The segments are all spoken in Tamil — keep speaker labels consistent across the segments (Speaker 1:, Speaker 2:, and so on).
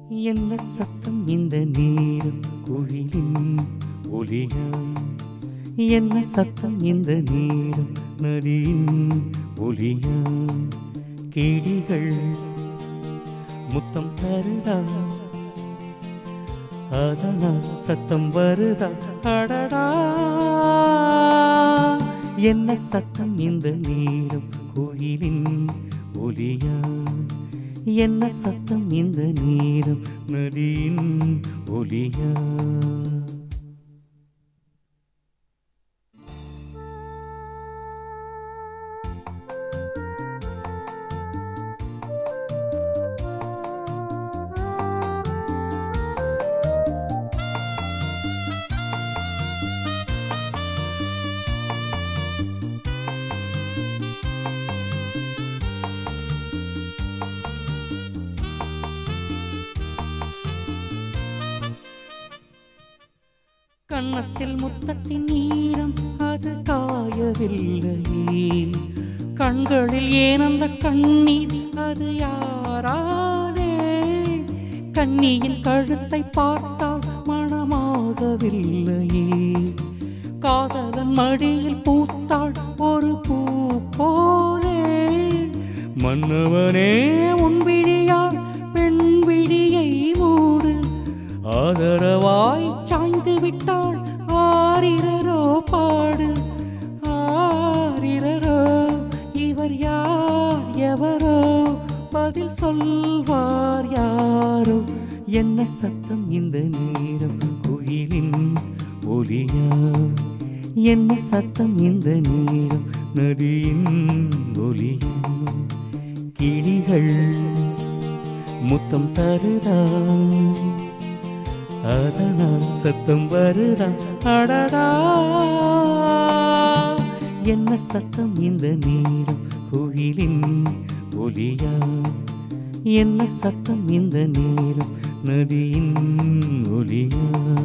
Speaker 1: என்ன சத்தம் இந்த நீரும் குயிலின் ஒலியா என்ன சத்தம் இந்த நீரும் நதியின் ஒலியா கிளிகள் முத்தம் தருதா அதனால் சத்தம் வருதா அடடா என்ன சத்தம் இந்த நீரும் கோயிலின் ஒலியா என்ன சத்தம் இந்த நீரும் நதியின் ஒலியா கன்னத்தில் முத்தத்தின் ஈரம் அது காயவில்லையே கண்களில் ஏன் அந்த கண்ணீர் அது யாராலே கண்ணியின் கழுத்தை பார்த்தால் மனமாகவில்லையே காதலன் மடியில் பூத்தாள் ஒரு பூ போலே மன்னவனே உன் விழியால் பெண் விழியை மூடு ஆதரவாய் சாய்ந்து விட்டாள் ஆரிரரோ பாடு ஆரிரரோ இவர் யார் எவரோ பதில் சொல்வார் யாரோ என்ன சத்தம் இந்த நேரம் குயிலின் ஒலியா என்ன சத்தம் இந்த நேரம் நதியின் ஒலியா கிளிகள் முத்தம் தருதா அதனால் சத்தம் வருதா அடடா என்ன சத்தம் இந்த நேரம் கோயிலின் ஒலியா என்ன சத்தம் இந்த நேரம் நதியின் ஒலியா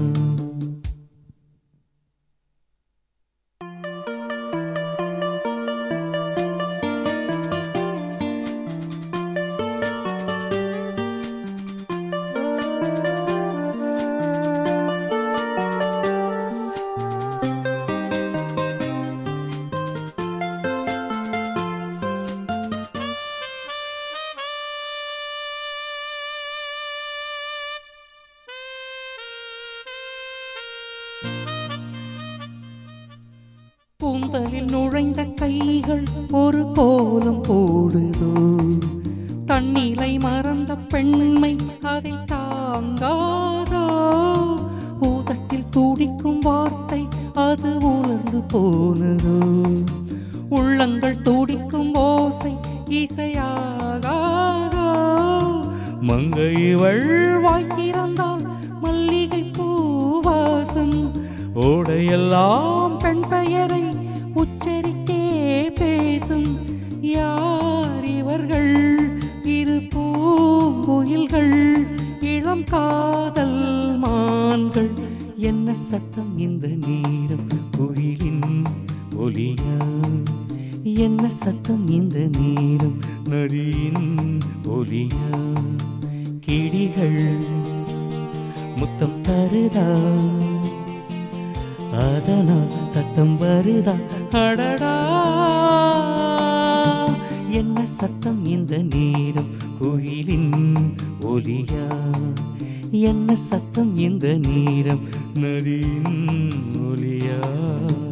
Speaker 1: கூந்தலில் நுழைந்த கைகள் ஒரு கோலம் போடுதோ தண்ணீரை மறந்த பெண்மை அதை தாங்காதோ ஊதத்தில் துடிக்கும் வார்த்தை அது உலர்ந்து போனதோ உள்ளங்கள் துடிக்கும் ஓசை இசையாகாதோ மங்கை இவள் வாய்த்திறந்தால் மல்லிகை பூவாசம் ஓடையெல்லாம் பெண் பெயரை உச்சரித்தே பேசும் யார் இவர்கள் இரு பூங்குயில்கள் இளம் காதல் மான்கள் என்ன சத்தம் இந்த நேரம் குயிலின் ஒலியா என்ன சத்தம் இந்த நேரம் நதியின் ஒலியா கிளிகள் முத்தம் தருதா அதனால் சத்தம் வருதா அடடா என்ன சத்தம் இந்த நேரம் கோயிலின் ஒலியா என்ன சத்தம் இந்த நேரம் நதியின் ஒலியா